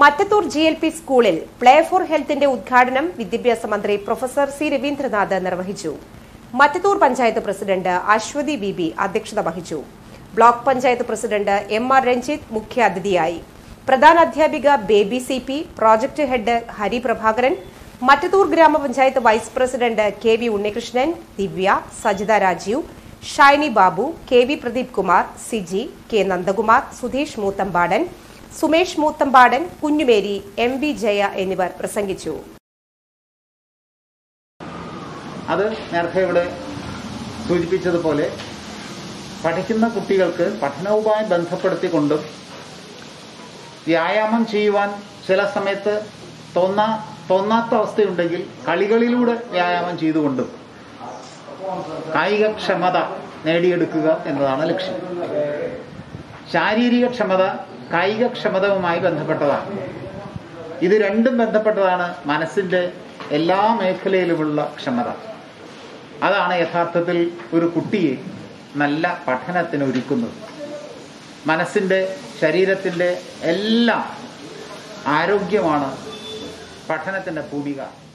Mattathur G L P സ്കൂളിൽ play for ഹെൽത്തിന്റെ ഉദ്ഘാടനം വിദ്യാഭ്യാസ മന്ത്രി പ്രൊഫസർ സി രവീന്ദ്രനാഥ് നിർവഹിച്ചു Mattathur panchayat president Aswathy B B അധ്യക്ഷത വഹിച്ചു block panchayat president M R Ranjith മുഖ്യാതിഥിയായി പ്രധാന അധ്യാപിക Baby C P project head Hari Prabhakaran Mattathur ഗ്രാമപഞ്ചായത്ത് vice president K V Unnikrishnan Divya Sajitha Rajeev Shiny Babu K V Pradeep Kumar Siji K Nandakumar Sudheesh Moothampadan Sumesh Moothampadan Kunjumary M V Jaya എന്നിവർ പ്രസംഗിച്ചു അത് നേരത്തെ ഇവിടെ സൂചിപ്പിച്ചതുപോലെ പഠിക്കുന്ന കുട്ടികൾക്ക് പഠനവുമായി ബന്ധപ്പെടുത്തിക്കൊണ്ടും വ്യായാമം ചെയ്യുവാൻ ചില സമയത്ത് തോന്നാ തോന്നാത്ത അവസ്ഥയുണ്ടെങ്കിൽ കളികളിലൂടെ വ്യായാമം ചെയ്തുകൊണ്ടും കായികക്ഷമത നേടിയെടുക്കുക എന്നതാണ് ലക്ഷ്യം ശാരീരിക ക്ഷമത കായികക്ഷമതവുമായി ബന്ധപ്പെട്ടതാണ് ഇത് രണ്ടും ബന്ധപ്പെട്ടതാണ് മനസ്സിന്റെ എല്ലാ മേഖലയിലുമുള്ള ക്ഷമത അതാണ് യഥാർത്ഥത്തിൽ ഒരു കുട്ടിയെ നല്ല പഠനത്തിന് ഒരുക്കുന്നത് മനസ്സിന്റെ ശരീരത്തിന്റെ എല്ലാം ആരോഗ്യമാണ് പഠനത്തിന്റെ ഭൂമിക